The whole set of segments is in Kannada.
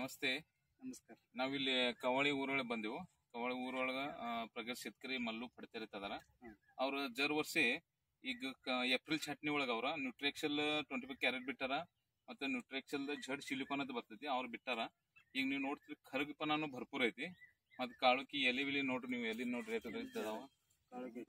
ನಮಸ್ತೆ ನಮಸ್ಕಾರ ನಾವಿಲ್ಲಿ ಕವಳಿ ಊರೊಳಗೆ ಬಂದೆವು ಕವಳಿ ಊರೊಳಗ ಆ, ಪ್ರಗತಿ ಶೇತಕರಿ ಮಲ್ಲು ಪಡ್ತಾರಿತ್ ಅದಾರ ಹ್ಮ್. ಅವ್ರ ಜರ್ ವರ್ಷಿ ಈಗ ಕ- ಏಪ್ರಿಲ್ ಚಟ್ನಿ ಒಳಗ ಅವ್ರ ನ್ಯೂಟ್ರಿಕ್ಷಲ್ ಟ್ವೆಂಟಿ ಫೈವ್ ಕ್ಯಾರೆಟ್ ಬಿಟ್ಟಾರ ಮತ್ತೆ ನ್ಯೂಟ್ರಿಕ್ಷಲ್ ಝಡ್ ಸಿಲಿಕಾನ್ ಅಂತ ಬರ್ತೈತಿ ಅವ್ರು ಬಿಟ್ಟಾರ ಈಗ ನೀವು ನೋಡ್ತೀರಿ ಖರ್ಗಪನಾನು ಭರ್ಪೂರ್ ಐತಿ ಮತ್ ಕಾಳುಕಿ ಎಲಿ ವಿಲಿ ನೋಡ್ರಿ ನೀವು ಎಲಿ ನೋಡ್ರಿ ರೇಟ್ ಅದಾವ ಕಾಳಿಗೆ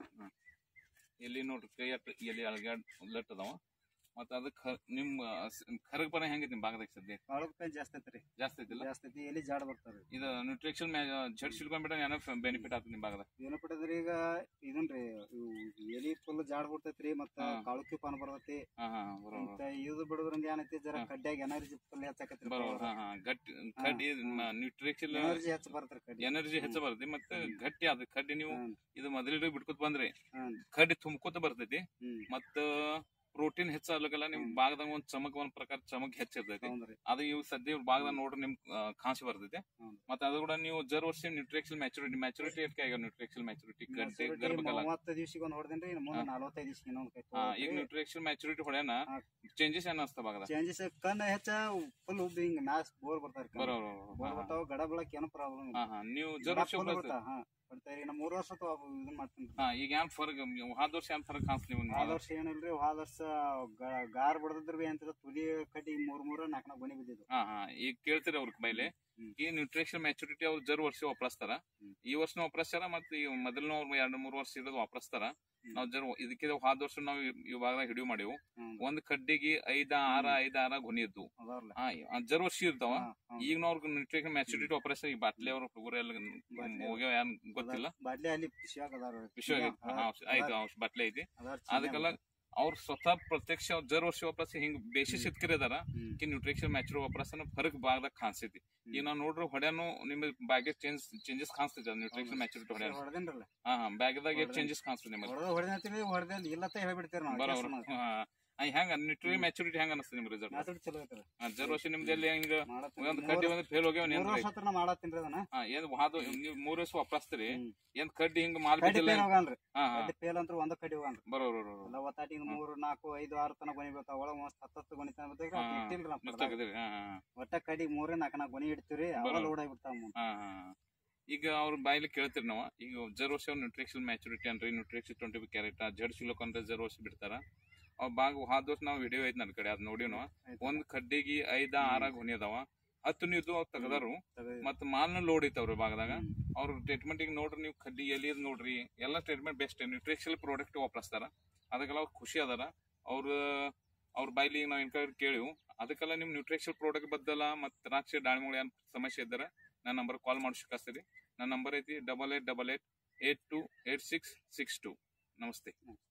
ಎಲ್ಲಿ ನೋಡ್ರಿ ಕೈ ಅಟ್ ಎಲಿ ಅಳಗ್ಯಾಡ್ ಲಟ್ ಅದಾವ ಮತ್ತ ಅದಕ್ಕೆ ನಿಮ್ಮ ಖರ್ಗಪನ ಹೆಂಗೈತಿ ನಿಮ್ ಭಾಗದಾಗ ಸದ್ಯ ಕಾಳಗಕಾಯಿ ಜಾಸ್ತಿ ಐತ್ರಿ ಜಾಸ್ತಿ ಐತಿಲ್ಲ ಜಾಸ್ತಿ ಐತಿ ಎಲ್ಲಿ ಜಾಡ್ ಬರ್ತಾವ್ರಿ ಇದು ನ್ಯೂಟ್ರಿಕ್ಷನ್ ಝಡ್ ಸಿಲಿಕಾನ್ ಬಿಟ್ಟ ಏನೋ ಬೆನಿಫಿಟ್ ಆಗ್ತದೆ ನಿಮ್ ಭಾಗದಾಗ ಏನ ಪಟ್ಟದ್ರಿ ಈಗ ಇದನ್ರಿ ಇವು ಎಲಿ ಫುಲ್ ಜಾಡ್ ಬಿಡ್ತೈತ್ರಿ ಮತ್ತ ಹಾ. ಕಾಳುಕಿ ಪಾನ್ ಬರ್ತೈತಿ ಹಾ ಹಾ ಬರೋબર ಮತ್ತ ಇದು ಬಿಡೋದ್ರಿಂದ ಏನೈತಿ ಜರ ಹಾ. ಕಡ್ಡ್ಯಾಗ ಎನರ್ಜಿ ಫುಲ್ ಹೆಚ್ಚಾಕತ್ರಿ ಬರೋબર ಹಾ ಹಾ ಗಟ್ಟಿ ಕಡ್ಡಿ ನ್ಯೂಟ್ರಿಕ್ಷನ್ ಎನರ್ಜಿ ಹೆಚ್ಚ ಬರ್ತಾರ ಕಡ್ಡಿ ಎನರ್ಜಿ ಹೆಚ್ಚ ಬರ್ತೈತಿ ಮತ್ತೆ ಗಟ್ಟಿ ಅದ ಕಡ್ಡಿ ನೀವು ಹ್ಮ್. ಇದು ಮೊದಲಿಡ ಬಿಟ್ಕೊತ ಬಂದ್ರಿ ಹ್ಮ್. ಕಡ್ಡಿ ತುಂಬ್ಕೋತ ಬರ್ತೈತಿ ಹ್ಮ್ ಮತ್ತ ಪ್ರೋಟೀನ್ ಹೆಚ್ಚಾಗ್ಲಕಲ್ಲ ನಿಮ್ ಹ್ಮ್. ಭಾಗದಾಗ ಒಂದ್ ಚಮಕ್ ಒಂದ್ ಪ್ರಕಾರ ಚಮಕ್ ಹೆಚ್ಚಿರ್ತೈತಿ ಹೌದ್ರಿ ಅದು ಇವ್ ಸದ್ಯ ಇವ್ರ ಭಾಗದಾಗ ನೋಡ್ರಿ ನಿಮ್ ಕಾಣಿಸಿ ಬರ್ತೈತಿ ಹ್ಮ್. ಮತ್ತೆ ಅದು ಕೂಡ ನೀವು ಜರ್ ವರ್ಷ ನ್ಯೂಟ್ರಿಕ್ಷನ್ ಮ್ಯಾಚುರಿಟಿ ಮ್ಯಾಚುರಿಟಿ ಎಷ್ಟ್ ಆಗ್ಯಾವ ನ್ಯೂಟ್ರಿಕ್ಷನ್ ಮ್ಯಾಚುರಿಟಿ ಗಡ್ಡೆ ಗರ್ಭಕಾಲ ಮೂವತ್ತು ದಿವ್ಸಿಗೆ ಒಂದ್ ಹೊಡೆದೇನ್ರಿ ಇನ್ನು ಮುಂದೆ ಹಾ. ನಲವತ್ತೈದು ದಿವ್ಸಿಗೆ ಇನ್ನೊಂದ್ ಕೈ ಹಾ ಈಗ ನ್ಯೂಟ್ರಿಕ್ಷನ್ ಮ್ಯಾಚುರಿಟಿ ಹೊಡ್ಯಾನ ಹಾ. ಚೇಂಜಸ್ ಏನ್ ಅನ್ಸ್ತ ಭಾಗದಾಗ ಚೇಂಜಸ್ ಕಣ್ಣ ಹೆಚ್ಚ ಫುಲ್ ಉಬ್ಬಿ ಹಿಂಗ ಮ್ಯಾಸ್ ಬೋರ್ ಬರ್ತಾರ ಬರೋબર ಬೋರ್ ಬರ್ತಾವ ಗಡ ಬೆಳಕ್ ಏನು ಪ್ರಾಬ್ಲಮ್ ಹಾ ಹಾ ನೀವು ಜರ್ ವರ್ಷ ಬರ್ತಾ ಹಾ ಬರ್ತಾರಿ ಇನ್ನ ಮೂರ್ ವರ್ಷ ಅಥವಾ ಇದನ್ ಮಾಡ್ತೀನಿ ಹಾ ಈಗ ಏನ್ ಫರ್ಕ್ ಹಾದ ವರ್ಷ ಏನ್ ಫರ್ಕ್ ಕಾಣಿಸ್ಲಿ ನಿಮ್ಗೆ ಹೋದ ವರ್ಷ ಏನಿಲ್ರಿ ಹೋದ ವರ್ಷ ಗ- ಗಾರ್ ಬಡದ್ರ ಬಿ ಅಂತ ತುದಿ ಕಟ್ಟಿ ಮೂರ್ ಮೂರ ನಾಲ್ಕ ನಾಲ್ಕು ಗೊನಿ ಬಿದ್ದಿದ್ದು ಹಾ ಹಾ ಈಗ ಕೇಳ್ತೀರಿ ಅವ್ರ ಬೈಲೆ ಹ್ಮ್. ಈ ನ್ಯೂಟ್ರಿಷನ್ ಮ್ಯಾಚುರಿಟಿ ಅವ್ರು ಜರ್ ವರ್ಷ ವಾಪಸ್ತಾರ ಹ್ಮ್. ಈ ವರ್ಷ ವಾಪಸ್ತಾರ ಮತ್ತೆ ಈ ಮೊದಲನ ಅವ್ರು ಎರಡ್ ಮೂರ್ ವರ್ಷ ಇರೋದು ವಾಪಸ್ತಾರ ಹ್ಮ್. ನಾವ್ ಜರ್ ಇದಕ್ಕೆ ಹಾದ ವರ್ಷ ನಾವು ಇವಾಗ ಹಿಡಿಯು ಮಾಡಿವು ಹ್ಮ್. ಒಂದ್ ಕಡ್ಡಿಗೆ ಐದ ಆರ ಐದ ಆರ ಗೊನಿ ಇದ್ವು ಅದಾವ್ರಲ್ಲ ಹಾ ಆ ಜರ್ ವರ್ಷ ಇರ್ತಾವ ಹಾ, ಹಾ. ಈಗ ನಾವು ನ್ಯೂಟ್ರಿಷನ್ ಮ್ಯಾಚುರಿಟಿ ವಾಪಸ್ ಈ ಬಾಟ್ಲಿ ಅವ್ರ ಹುಡುಗರು ಎಲ್ಲ ಬಾಟ್ಲಿ ಹೋಗ್ಯಾವ ಏನ್ ಗೊತ್ತಿಲ್ಲ ಬಾಡ್ಲಿ ಅಲ್ಲಿ ಪಿಶಾಕ್ ಅದಾರ ವಿಶ್ವ ಆಯ್ತು ಅವ್ರ ಬಾಟ್ಲಿ ಐತಿ ಅದಾರ ಅದಕ್ಕೆಲ್ಲ ಅವ್ರ ಸ್ವತಃ ಪ್ರತ್ಯಕ್ಷ ಅವ್ರ ಜರ್ ವರ್ಷ ವಾಪಸ್ ಹಿಂಗ್ ಬೇಸಿ ಹ್ಮ್. ಶೇತಕರಿ ಅದಾರ ಹ್ಮ್. ಕಿ ನ್ಯೂಟ್ರಿಷನ್ ಮ್ಯಾಚುರ್ ವಾಪರಸನ ಫರಕ್ ಭಾಗದಾಗ ಕಾಣಿಸ್ತೈತಿ ಈಗ ನಾವ್ ನೋಡ್ರಿ ಹೊಡ್ಯಾನು ನಿಮ್ ಬ್ಯಾಗ್ ಚೇಂಜ್ ಚೇಂಜಸ್ ಕಾಣಿಸ್ತೈತಿ ನ್ಯೂಟ್ರಿಷನ್ ಮ್ಯಾಚುರಿಟಿ ಹೊಡ್ಯಾನ ಹೊಡೆದೇನ್ರಲ್ಲ ಹಾ ಹಾ ಬ್ಯಾಗ್ದಾಗ ಹೊಡ್ಯಾನ. ಚೇಂಜಸ್ ಕಾಣಿಸ್ತದೆ ನಿಮಗೆ ಹೊಡೆದ ಹೊಡೆದಂತೀವಿ ಹೊಡೆದ ಇಲ್ಲತ್ತ ಹೇಳ್ಬಿಡ್ತೀರಿ ನಾವು ಬರೋબર ಕೆಲ್ಸ ಮಾಡಿ. ಹೆಂಗ ನ್ಯೂಟ್ರಿಷನ್ ಮ್ಯಾಚುರಿಟಿ ಹೆಂಗ ಅನಿಸ್ತದೆ ನಿಮ್ ರಿಸಲ್ಟ್ ಮಾತಾಡಿ ಚಲೋ ಐತ್ರಿ ಜರ್ ವರ್ಷ ನಿಮ್ದು ಎಲ್ಲಿ ಹಿಂಗ ಮಾಡತ್ತೀನಿ. ಒಂದ್ ಮೂರ್ ಕಡ್ಡಿ ಒಂದ್ ಫೇಲ್ ಹೋಗ್ಯಾವ ಮೂರ್ ಏನ್ ವರ್ಷ ಹತ್ರ ನಾ ಮಾಡತ್ತೀನ್ರಿ ಅದನ್ನ ಹಾ ಏನ್ ಹಾದು ನೀವ್ ಮೂರ್ ವರ್ಷ ವಾಪಸ್ತೀರಿ ಹ್ಮ್. ಏನ್ ಕಡ್ಡಿ ಹಿಂಗ ಮಾಲ್ ಕಡ್ಡಿ ಬಿದ್ದಿಲ್ಲ ಫೇಲ್ ಹೋಗನ್ರಿ ಹಾ ಹಾ ಕಡ್ಡಿ ಫೇಲ್ ಅಂತ ಒಂದ ಕಡ್ಡಿ ಹೋಗನ್ರಿ ಬರೋबर ಎಲ್ಲ ಒತ್ತಾಟಿ ಹಿಂಗ್ ಮೂರು ನಾಲ್ಕು ಐದು ಆರು ತನ ಗೊನಿ ಬೀಳ್ತಾವ ಒಳಗ ಮಸ್ತ್ ಹತ್ತತ್ತು ಗೊನಿ ತನ ಬಿದ್ದಾಗ ಹಾ. ಇಟ್ಟಿಲ್ರಿ ನಾ ಪಡ್ದಾಗ. ಗೊತ್ತಾಗದ್ರಿ ಹಾ ಹಾ ಒಟ್ಟ ಕಡಿ ಮೂರೇ ನಾಲ್ಕು ನಾಲ್ಕು ಗೊನಿ ಇಡ್ತೀವ್ರಿ ಅವ ಬರೋಬ್ಬರ. ಲೋಡ್ ಆಗಿಬಿಡ್ತಾವ ಮುಂದ್. ಹಾ ಹಾ ಹಾ. ಈಗ ಅವ್ರ ಬಾಯಿಲಿ ಕೇಳ್ತೀರಿ ನಾವು ಈಗ ಜರ್ ವರ್ಷ ನ್ಯೂಟ್ರಿಕ್ಷನ್ ಮ್ಯಾಚುರಿಟಿ ಅನ್ರಿ ನ್ಯೂಟ್ರಿಕ್ಷನ್ ಟ್ವೆಂಟಿ ಫೈವ್ ಕ್ಯಾರೆಟ್ ಜಡ್ ಸಿಲೋಕ್ ಅಂದ್ರೆ ಜರ್ ವರ್ಷ ಬಿಡ್ತಾರ ಅವ್ ಬಾಗ ಹಾದ ವರ್ಷ ನಾವು ವಿಡಿಯೋ ಐತ್ ನನ್ನ ಕಡೆ ಅದ್ ನೋಡಿ ನಾವು ಆಯ್ತು. ಒಂದ್ ಕಡ್ಡಿಗೆ ಐದ ಆರ ಗೊನಿ ಅದಾವ ಹತ್ತು ನೀದು ಅವ್ ತೆಗದಾರು ತಗೋ. ಮತ್ ಮಾಲ್ನ ಲೋಡ್ ಐತವ್ರಿ ಭಾಗದಾಗ ಹ್ಮ್. ಅವ್ರ ಟ್ರೀಟ್ಮೆಂಟ್ ಈಗ ನೋಡ್ರಿ ನೀವು ಕಡ್ಡಿ ಎಲ್ಲಿ ನೋಡ್ರಿ ಎಲ್ಲ ಟ್ರೀಟ್ಮೆಂಟ್ ಬೆಸ್ಟ್ ನ್ಯೂಟ್ರಿಷನ್ ಪ್ರಾಡಕ್ಟ್ ವಾಪಸ್ತಾರ ಅದಕ್ಕೆಲ್ಲ ಅವ್ರು ಖುಷಿ ಅದಾರ ಅವ್ರ ಅವ್ರ ಬಾಯ್ಲಿ ನಾವು ಇನ್ಕರ್ ಕೇಳಿವು ಅದಕ್ಕೆಲ್ಲ ನಿಮ್ ನ್ಯೂಟ್ರಿಷನ್ ಪ್ರಾಡಕ್ಟ್ ಬದ್ದಲ ಮತ್ ದ್ರಾಕ್ಷಿ ದಾಳಿಮೂಳೆ ಏನ್ ಸಮಸ್ಯೆ ಇದ್ದಾರೆ ನನ್ನ ನಂಬರ್ ಕಾಲ್ ಮಾಡಿ ಸಿಕ್ಕಾಸ್ತೀರಿ ನನ್ನ ನಂಬರ್ ಐತಿ double eight double eight eight two eight six six two ನಮಸ್ತೆ